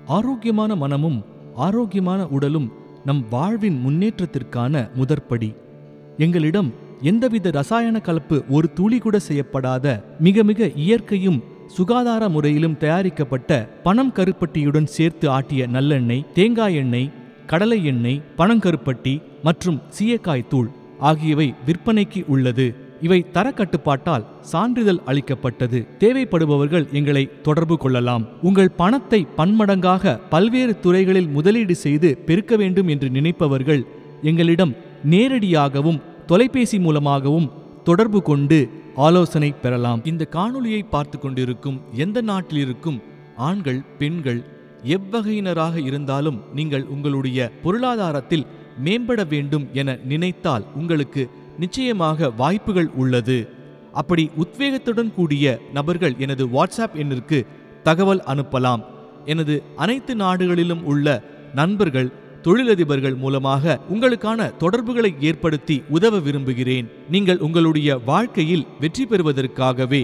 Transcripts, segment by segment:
ஆரோக்கியமான மனமும் ஆரோக்கியமான உடலும் நம் வாழ்வின் முன்னேற்றத்திற்கான முதற்படி எங்களிடம் எந்தவித ரசாயன கலப்பு ஒரு துளி கூட செய்யப்படாத மிக மிக இயற்கையும் சுகாதார முறையிலும் தயாரிக்கப்பட்ட பனம் கருப்பட்டியுடன் சேர்த்து ஆட்டிய நல்லெண்ணெய் தேங்காய் எண்ணெய் கடலை எண்ணெய் பனங்கருப்பட்டி மற்றும் சீயக்காய் தூள் ஆகியவை விற்பனைக்கு உள்ளது இவை தரக்கட்டுப்பாட்டால் சான்றிதழ் அளிக்கப்பட்டது தேவைப்படுபவர்கள் எங்களை தொடர்பு கொள்ளலாம் உங்கள் பணத்தை பன்மடங்காக பல்வேறு துறைகளில் முதலீடு செய்து பெருக்க வேண்டும் என்று நினைப்பவர்கள் எங்களிடம் நேரடியாகவும் தொலைபேசி மூலமாகவும் தொடர்பு கொண்டு ஆலோசனை பெறலாம் இந்த காணொளியை பார்த்து கொண்டிருக்கும் எந்த நாட்டில் இருக்கும் ஆண்கள் பெண்கள் எவ்வகையினராக இருந்தாலும் நீங்கள் உங்களுடைய பொருளாதாரத்தில் மேம்பட வேண்டும் என நினைத்தால் உங்களுக்கு நிச்சயமாக வாய்ப்புகள் உள்ளது அப்படி உத்வேகத்துடன் கூடிய நபர்கள் எனது வாட்ஸ்அப் எண்ணிற்கு தகவல் அனுப்பலாம் எனது அனைத்து நாடுகளிலும் உள்ள நண்பர்கள் தொழிலதிபர்கள் மூலமாக உங்களுக்கான தொடர்புகளை ஏற்படுத்தி உதவ விரும்புகிறேன் நீங்கள் உங்களுடைய வாழ்க்கையில் வெற்றி பெறுவதற்காகவே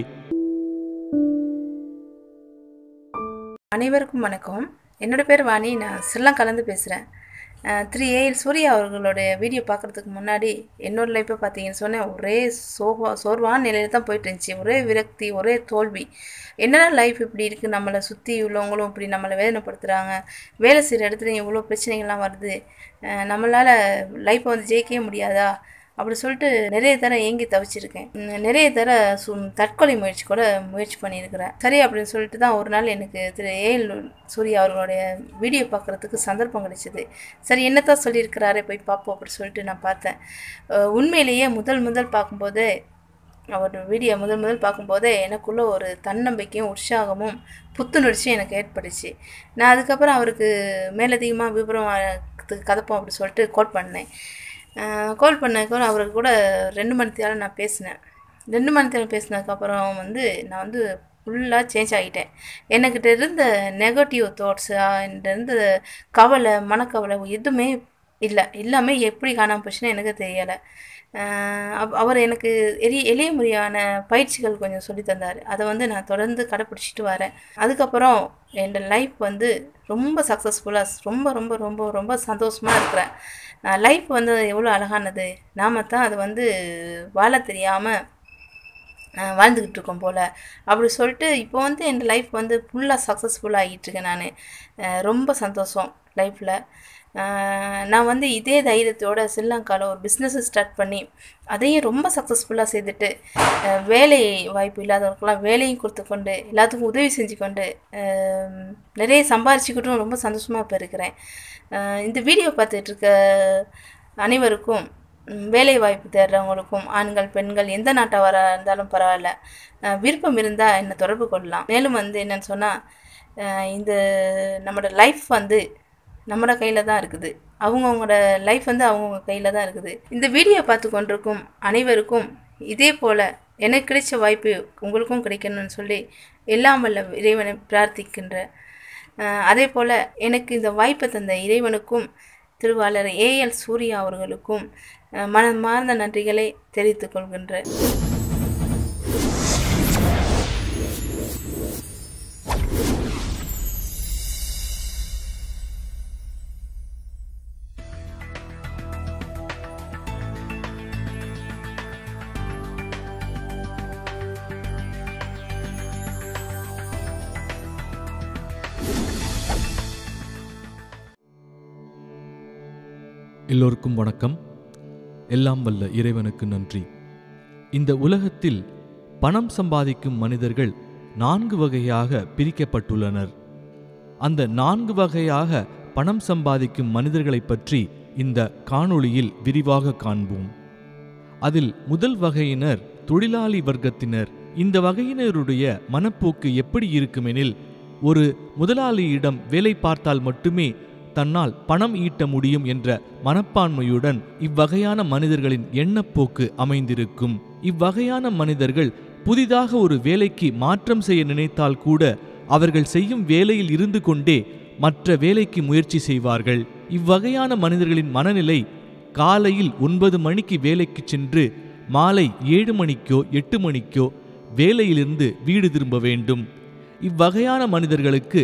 அனைவருக்கும் வணக்கம் என்னோட பேர் வாணி நான் ஸ்ரீலங்காலேருந்து பேசுகிறேன் த்ரீ ஏஎல் சூர்யா அவர்களுடைய வீடியோ பார்க்குறதுக்கு முன்னாடி என்னோட லைஃப்பை பார்த்தீங்கன்னு சொன்னேன் ஒரே சோபா சோர்வான நிலையில் தான் போயிட்டு இருந்துச்சு ஒரே விரக்தி ஒரே தோல்வி என்னடா லைஃப் இப்படி இருக்குது நம்மளை சுற்றி உள்ளவங்களும் இப்படி நம்மளை வேதனைப்படுத்துகிறாங்க வேலை செய்கிற இடத்துல இவ்வளோ பிரச்சனைகள்லாம் வருது அஹ் நம்மளால் லைஃப்பை வந்து ஜெயிக்கவே முடியாதா அப்படி சொல்லிட்டு நிறைய தர ஏங்கி தவிச்சிருக்கேன் உம் நிறைய தர சு தற்கொலை முயற்சி கூட முயற்சி பண்ணியிருக்கிறேன் சரி அப்படின்னு சொல்லிட்டு தான் ஒரு நாள் எனக்கு திரு ஏஎல் சூர்யா அவர்களுடைய வீடியோ பார்க்குறதுக்கு சந்தர்ப்பம் கிடைச்சிது சரி என்னத்தான் சொல்லியிருக்கிறாரே போய் பார்ப்போம் அப்படின்னு சொல்லிட்டு நான் பார்த்தேன் அஹ் உண்மையிலேயே முதல் முதல் பார்க்கும்போதே அவர் வீடியோ முதல் முதல் பார்க்கும்போதே எனக்குள்ள ஒரு தன்னம்பிக்கையும் உற்சாகமும் புத்துணர்ச்சியும் எனக்கு ஏற்பட்டுச்சு நான் அதுக்கப்புறம் அவருக்கு மேலதிகமாக விவரம் அதுக்கு கதப்போம் அப்படி சொல்லிட்டு கால் பண்ணேன் கால் பண்ணதுக்கப்புறம் அவருக்கு கூட ரெண்டு மணி நேரம் நான் பேசினேன் ரெண்டு மணி நேரம் பேசினதுக்கப்புறம் வந்து நான் வந்து ஃபுல்லாக சேஞ்ச் ஆகிட்டேன் எனக்கிட்ட இருந்த நெகட்டிவ் தாட்ஸு என்கிட்ட இருந்த கவலை மனக்கவலை எதுவுமே இல்லை எல்லாமே எப்படி காணாமல் போச்சுன்னு எனக்கு தெரியலை அவர் எனக்கு எளிய எளிய முறையான பயிற்சிகள் கொஞ்சம் சொல்லி தந்தார் அதை வந்து நான் தொடர்ந்து கடைப்பிடிச்சிட்டு வரேன் அதுக்கப்புறம் என் லைஃப் வந்து ரொம்ப சக்ஸஸ்ஃபுல்லாக ரொம்ப ரொம்ப ரொம்ப ரொம்ப சந்தோஷமாக இருக்கிறேன் லைஃப் வந்து எவ்வளோ அழகானது நாம தான் அது வந்து வாழ தெரியாமல் வாழ்ந்துக்கிட்டு இருக்கோம் போல் அப்படி சொல்லிட்டு இப்போ வந்து என் லைஃப் வந்து ஃபுல்லாக சக்ஸஸ்ஃபுல்லாக ஆகிட்டுருக்கேன் நான் ரொம்ப சந்தோஷம் லைஃப்பில் நான் வந்து இதே தைரியத்தோட ஸ்ரீலங்காவில் ஒரு பிஸ்னஸ் ஸ்டார்ட் பண்ணி அதையும் ரொம்ப சக்ஸஸ்ஃபுல்லாக செய்துட்டு வேலை வாய்ப்பு இல்லாதவங்களுக்கெல்லாம் வேலையும் கொடுத்து கொண்டு எல்லாத்துக்கும் உதவி செஞ்சு கொண்டு நிறைய சம்பாரிச்சுக்கிட்டும் ரொம்ப சந்தோஷமாக இப்போ இருக்கிறேன் இந்த வீடியோ பார்த்துட்டு இருக்க அனைவருக்கும் வேலை வாய்ப்பு தேடுறவங்களுக்கும் ஆண்கள் பெண்கள் எந்த நாட்டவராக இருந்தாலும் பரவாயில்ல விருப்பம் இருந்தால் என்னை தொடர்பு கொள்ளலாம் மேலும் வந்து என்னென்னு சொன்னால் இந்த நம்மளோட லைஃப் வந்து நம்மளோட கையில் தான் இருக்குது அவங்கவுங்களோட லைஃப் வந்து அவங்கவுங்க கையில் தான் இருக்குது இந்த வீடியோ பார்த்து கொண்டிருக்கும் அனைவருக்கும் இதே போல் எனக்கு கிடைச்ச வாய்ப்பு உங்களுக்கும் கிடைக்கணும்னு சொல்லி எல்லாம் வல்ல இறைவனை பிரார்த்திக்கின்ற அதே போல் எனக்கு இந்த வாய்ப்பை தந்த இறைவனுக்கும் திருவாளர் ஏஎல் சூர்யா அவர்களுக்கும் மனமார்ந்த நன்றிகளை தெரிவித்துக் கொள்கின்றேன் எல்லோருக்கும் வணக்கம் எல்லாம் வல்ல இறைவனுக்கு நன்றி இந்த உலகத்தில் பணம் சம்பாதிக்கும் மனிதர்கள் நான்கு வகையாக பிரிக்கப்பட்டுள்ளனர் அந்த நான்கு வகையாக பணம் சம்பாதிக்கும் மனிதர்களைப் பற்றி இந்த காணொளியில் விரிவாக காண்போம் அதில் முதல் வகையினர் தொழிலாளி வர்க்கத்தினர் இந்த வகையினருடைய மனப்போக்கு எப்படி இருக்குமெனில் ஒரு முதலாளியிடம் வேலை பார்த்தால் மட்டுமே தன்னால் பணம் ஈட்ட முடியும் என்ற மனப்பான்மையுடன் இவ்வகையான மனிதர்களின் எண்ணப்போக்கு அமைந்திருக்கும் இவ்வகையான மனிதர்கள் புதிதாக ஒரு வேலைக்கு மாற்றம் செய்ய நினைத்தால் கூட அவர்கள் செய்யும் வேலையில் இருந்து கொண்டே மற்ற வேலைக்கு முயற்சி செய்வார்கள் இவ்வகையான மனிதர்களின் மனநிலை காலையில் ஒன்பது மணிக்கு வேலைக்கு சென்று மாலை ஏழு மணிக்கோ எட்டு மணிக்கோ வேலையிலிருந்து வீடு திரும்ப வேண்டும் இவ்வகையான மனிதர்களுக்கு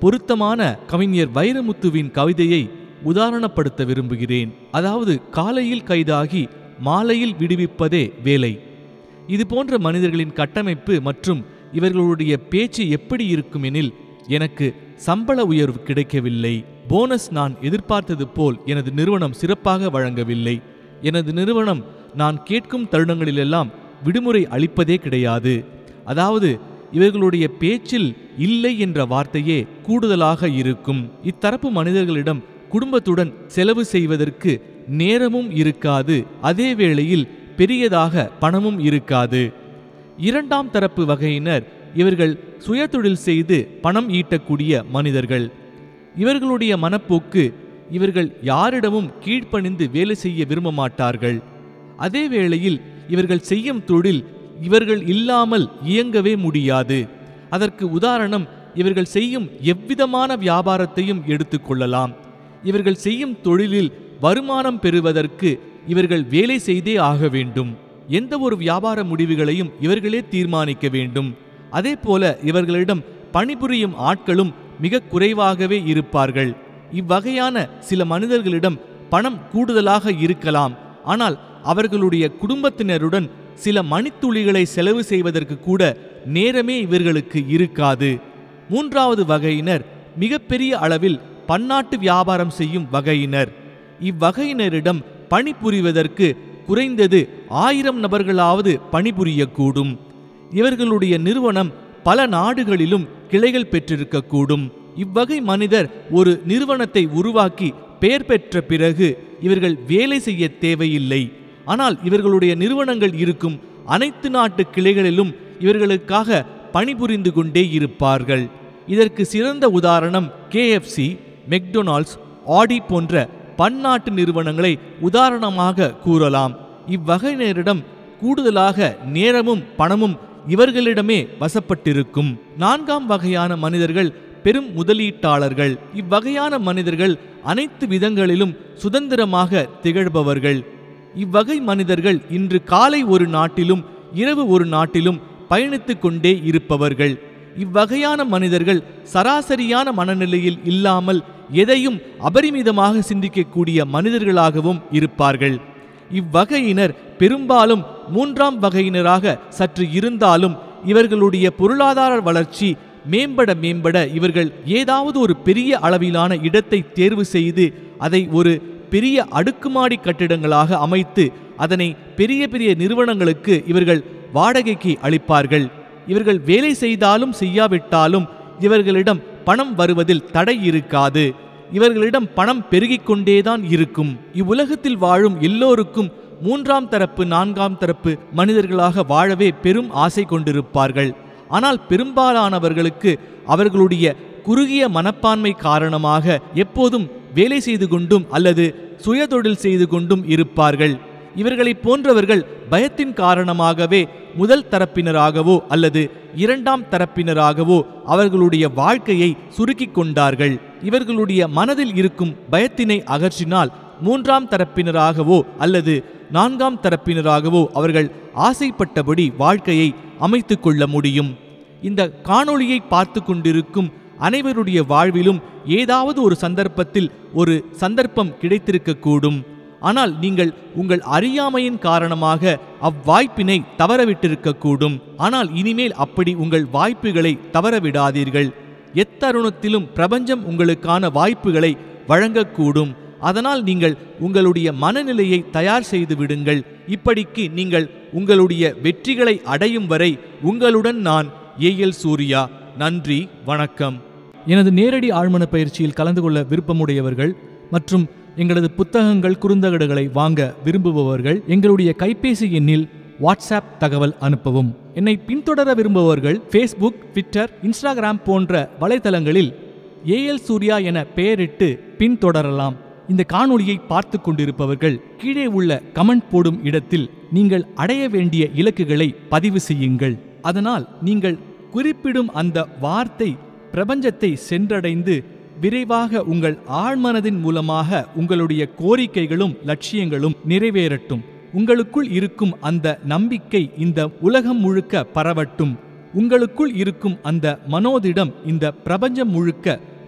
பொருத்தமான கவிஞர் வைரமுத்துவின் கவிதையை உதாரணப்படுத்த விரும்புகிறேன் அதாவது காலையில் கைதாகி மாலையில் விடுவிப்பதே வேலை இது போன்ற மனிதர்களின் கட்டமைப்பு மற்றும் இவர்களுடைய பேச்சு எப்படி இருக்கும் எனில் எனக்கு சம்பள உயர்வு கிடைக்கவில்லை போனஸ் நான் எதிர்பார்த்தது போல் எனது நிறுவனம் சிறப்பாக வழங்கவில்லை எனது நிறுவனம் நான் கேட்கும் தருணங்களிலெல்லாம் விடுமுறை அளிப்பதே கிடையாது அதாவது இவர்களுடைய பேச்சில் இல்லை என்ற வார்த்தையே கூடுதலாக இருக்கும் இத்தரப்பு மனிதர்களிடம் குடும்பத்துடன் செலவு செய்வதற்கு நேரமும் இருக்காது அதே வேளையில் பெரியதாக பணமும் இருக்காது இரண்டாம் தரப்பு வகையினர் இவர்கள் சுயதொழில் செய்து பணம் ஈட்டக்கூடிய மனிதர்கள் இவர்களுடைய மனப்போக்கு இவர்கள் யாரிடமும் கீழ்ப்பணிந்து வேலை செய்ய விரும்ப மாட்டார்கள் அதே வேளையில் இவர்கள் செய்யும் தொழில் இவர்கள் இல்லாமல் இயங்கவே முடியாது அதற்கு உதாரணம் இவர்கள் செய்யும் எவ்விதமான வியாபாரத்தையும் எடுத்துக்கொள்ளலாம் இவர்கள் செய்யும் தொழிலில் வருமானம் பெறுவதற்கு இவர்கள் வேலை செய்தே ஆக வேண்டும் எந்த ஒரு வியாபார முடிவுகளையும் இவர்களே தீர்மானிக்க வேண்டும் அதே போல இவர்களிடம் பணிபுரியும் ஆட்களும் மிக குறைவாகவே இருப்பார்கள் இவ்வகையான சில மனிதர்களிடம் பணம் கூடுதலாக இருக்கலாம் ஆனால் அவர்களுடைய குடும்பத்தினருடன் சில மணித்துளிகளை செலவு செய்வதற்கு கூட நேரமே இவர்களுக்கு இருக்காது மூன்றாவது வகையினர் மிகப்பெரிய அளவில் பன்னாட்டு வியாபாரம் செய்யும் வகையினர் இவ்வகையினரிடம் பணிபுரிவதற்கு குறைந்தது ஆயிரம் நபர்களாவது பணிபுரியக்கூடும் இவர்களுடைய நிறுவனம் பல நாடுகளிலும் கிளைகள் பெற்றிருக்கக்கூடும் இவ்வகை மனிதர் ஒரு நிறுவனத்தை உருவாக்கி பெயர் பெற்ற பிறகு இவர்கள் வேலை செய்ய தேவையில்லை ஆனால் இவர்களுடைய நிறுவனங்கள் இருக்கும் அனைத்து நாட்டு கிளைகளிலும் இவர்களுக்காக பணிபுரிந்து கொண்டே இருப்பார்கள் இதற்கு சிறந்த உதாரணம் கேஎஃப்சி மெக்டொனால்ட்ஸ் ஆடி போன்ற பன்னாட்டு நிறுவனங்களை உதாரணமாக கூறலாம் இவ்வகையினரிடம் கூடுதலாக நேரமும் பணமும் இவர்களிடமே வசப்பட்டிருக்கும் நான்காம் வகையான மனிதர்கள் பெரும் முதலீட்டாளர்கள் இவ்வகையான மனிதர்கள் அனைத்து விதங்களிலும் சுதந்திரமாக திகழ்பவர்கள் இவ்வகை மனிதர்கள் இன்று காலை ஒரு நாட்டிலும் இரவு ஒரு நாட்டிலும் பயணித்துக் கொண்டே இருப்பவர்கள் இவ்வகையான மனிதர்கள் சராசரியான மனநிலையில் இல்லாமல் எதையும் அபரிமிதமாக சிந்திக்கக்கூடிய மனிதர்களாகவும் இருப்பார்கள் இவ்வகையினர் பெரும்பாலும் மூன்றாம் வகையினராக சற்று இருந்தாலும் இவர்களுடைய பொருளாதார வளர்ச்சி மேம்பட மேம்பட இவர்கள் ஏதாவது ஒரு பெரிய அளவிலான இடத்தை தேர்வு செய்து அதை ஒரு பெரிய அடுக்குமாடி கட்டிடங்களாக அமைத்து அதனை பெரிய பெரிய நிறுவனங்களுக்கு இவர்கள் வாடகைக்கு அளிப்பார்கள் இவர்கள் வேலை செய்தாலும் செய்யாவிட்டாலும் இவர்களிடம் பணம் வருவதில் தடை இருக்காது இவர்களிடம் பணம் பெருகிக் கொண்டேதான் இருக்கும் இவ்வுலகத்தில் வாழும் எல்லோருக்கும் மூன்றாம் தரப்பு நான்காம் தரப்பு மனிதர்களாக வாழவே பெரும் ஆசை கொண்டிருப்பார்கள் ஆனால் பெரும்பாலானவர்களுக்கு அவர்களுடைய குறுகிய மனப்பான்மை காரணமாக எப்போதும் வேலை செய்து கொண்டும் அல்லது சுயதொழில் செய்து கொண்டும் இருப்பார்கள் இவர்களைப் போன்றவர்கள் பயத்தின் காரணமாகவே முதல் தரப்பினராகவோ அல்லது இரண்டாம் தரப்பினராகவோ அவர்களுடைய வாழ்க்கையை சுருக்கிக் கொண்டார்கள் இவர்களுடைய மனதில் இருக்கும் பயத்தினை அகற்றினால் மூன்றாம் தரப்பினராகவோ அல்லது நான்காம் தரப்பினராகவோ அவர்கள் ஆசைப்பட்டபடி வாழ்க்கையை அமைத்துக் கொள்ள முடியும் இந்த காணொளியை பார்த்து கொண்டிருக்கும் அனைவருடைய வாழ்விலும் ஏதாவது ஒரு சந்தர்ப்பத்தில் ஒரு சந்தர்ப்பம் கிடைத்திருக்கக்கூடும் ஆனால் நீங்கள் உங்கள் அறியாமையின் காரணமாக அவ்வாய்ப்பினை தவறவிட்டிருக்கக்கூடும் ஆனால் இனிமேல் அப்படி உங்கள் வாய்ப்புகளை தவறவிடாதீர்கள் எத்தருணத்திலும் பிரபஞ்சம் உங்களுக்கான வாய்ப்புகளை வழங்கக்கூடும் அதனால் நீங்கள் உங்களுடைய மனநிலையை தயார் செய்து விடுங்கள் இப்படிக்கு நீங்கள் உங்களுடைய வெற்றிகளை அடையும் வரை உங்களுடன் நான் ஏஎல் சூர்யா நன்றி வணக்கம் எனது நேரடி ஆழ்மன பயிற்சியில் கலந்து கொள்ள விருப்பமுடையவர்கள் மற்றும் எங்களது புத்தகங்கள் குறுந்தகடுகளை வாங்க விரும்புபவர்கள் எங்களுடைய கைபேசி எண்ணில் வாட்ஸ்அப் தகவல் அனுப்பவும் என்னை பின்தொடர விரும்புபவர்கள் ஃபேஸ்புக் ட்விட்டர் இன்ஸ்டாகிராம் போன்ற வலைத்தளங்களில் ஏஎல் சூர்யா என பெயரிட்டு பின்தொடரலாம் இந்த காணொளியை பார்த்து கொண்டிருப்பவர்கள் கீழே உள்ள கமெண்ட் போடும் இடத்தில் நீங்கள் அடைய வேண்டிய இலக்குகளை பதிவு செய்யுங்கள் அதனால் நீங்கள் குறிப்பிடும் அந்த வார்த்தை பிரபஞ்சத்தை சென்றடைந்து விரைவாக உங்கள் ஆழ்மனதின் மூலமாக உங்களுடைய கோரிக்கைகளும் லட்சியங்களும் நிறைவேறட்டும் உங்களுக்குள் இருக்கும் அந்த நம்பிக்கை இந்த உலகம் முழுக்க பரவட்டும் உங்களுக்குள் இருக்கும் அந்த மனோதிடம் இந்த பிரபஞ்சம் முழுக்க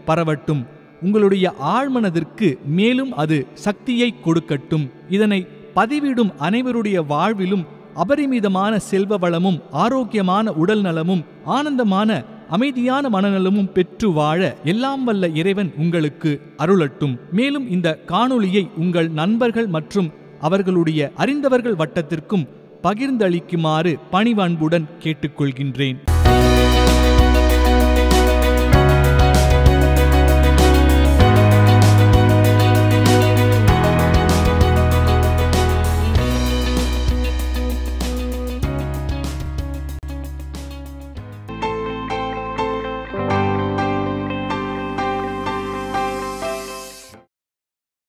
பரவட்டும் உங்களுடைய ஆழ்மனதிற்கு மேலும் அது சக்தியை கொடுக்கட்டும் இதனை பதிவிடும் அனைவருடைய வாழ்விலும் அபரிமிதமான செல்வ வளமும் ஆரோக்கியமான உடல் நலமும் ஆனந்தமான அமைதியான மனநலமும் பெற்று வாழ எல்லாம் வல்ல இறைவன் உங்களுக்கு அருளட்டும் மேலும் இந்த காணொளியை உங்கள் நண்பர்கள் மற்றும் அவர்களுடைய அறிந்தவர்கள் வட்டத்திற்கும் பகிர்ந்தளிக்குமாறு பணிவன்புடன் கேட்டுக்கொள்கின்றேன்